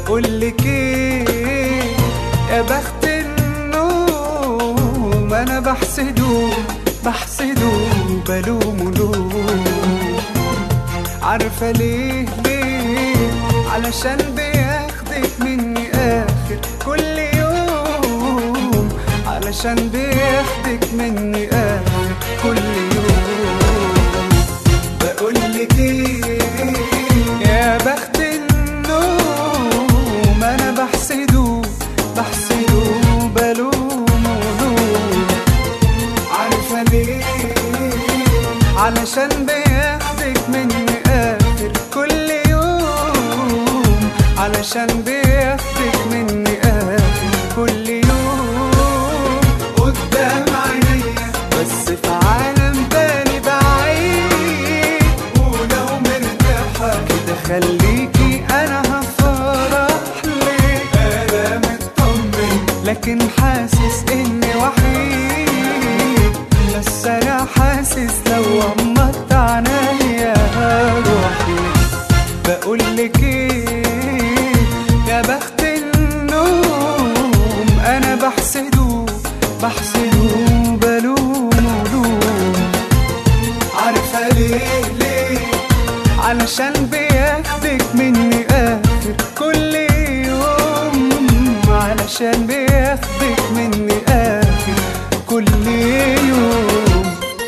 بقولك ايه يا بخت النوم انا بحسده بحسده بلومه لوم عارفة ليه ليه علشان بياخدك مني آخر كل يوم علشان بياخدك مني آخر كل يوم بقولك ايه يا بخت النوم انا بحسده بحسده بلومه لوم عارفة ليه علشان بياخدك مني آخر كل يوم علشان بياخدك مني آخر كل يوم قدام عينيا بس في عالم تاني بعيد ولو مرتاحة كده خليكي أنا هفرح لك أنا مطمن لكن حاسس إني وحيد بس أنا حاسس لو غمضت عينيا روحي بقولك ايه يا بخت النوم انا بحسده بحسده بلومه لوم عارفة ليه ليه علشان بياخدك مني آخر كل يوم علشان بياخدك مني آخر كل يوم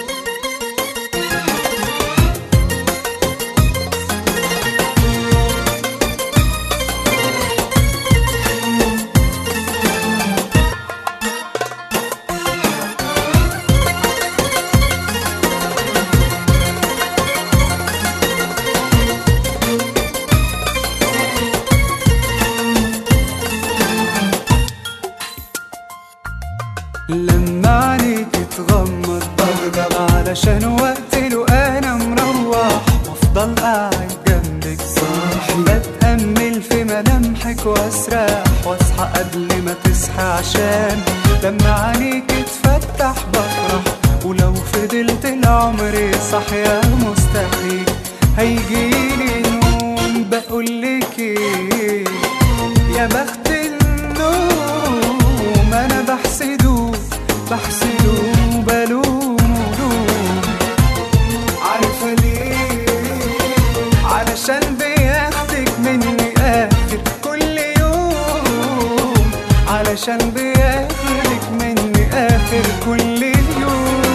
لما عليك تغمض بغضب علشان وقت له انا مروح وافضل قاعد جنبك صاحي بتأمل في ملامحك واسرح واصحى قبل ما تصحى عشان لما عليك تفتح بفرح ولو فضلت العمر صاحية مستحيل هيجيلي نوم بقولك ايه يا بخت النوم انا بحسده بحسده بلومه لوم عارفة ليه علشان بياخدك مني آخر كل يوم علشان بياخدك مني آخر كل يوم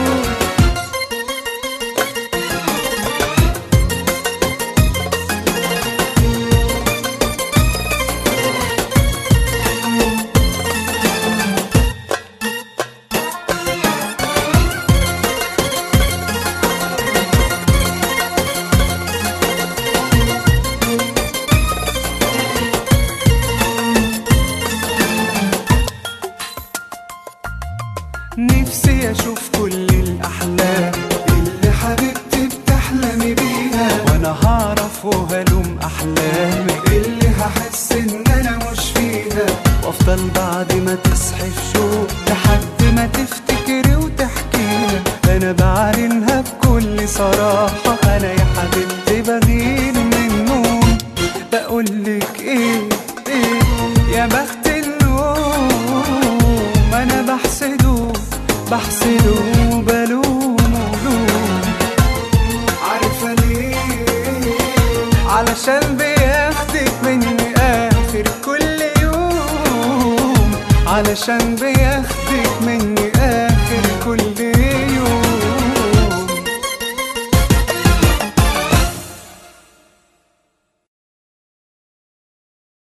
نفسي اشوف كل الاحلام اللي حبيبتي بتحلمي بيها وانا هعرف وهلوم احلامك اللي هحس ان انا مش فيها وافضل بعد ما تصحي في شوق لحد ما تفتكري وتحكيها انا بعلنها بكل صراحة انا يا حبيبتي بغير من النوم بقولك ايه ايه يا بخت النوم انا بحسده بحسده بلومه لوم عارفة ليه علشان بياخدك مني آخر كل يوم علشان بياخدك مني آخر كل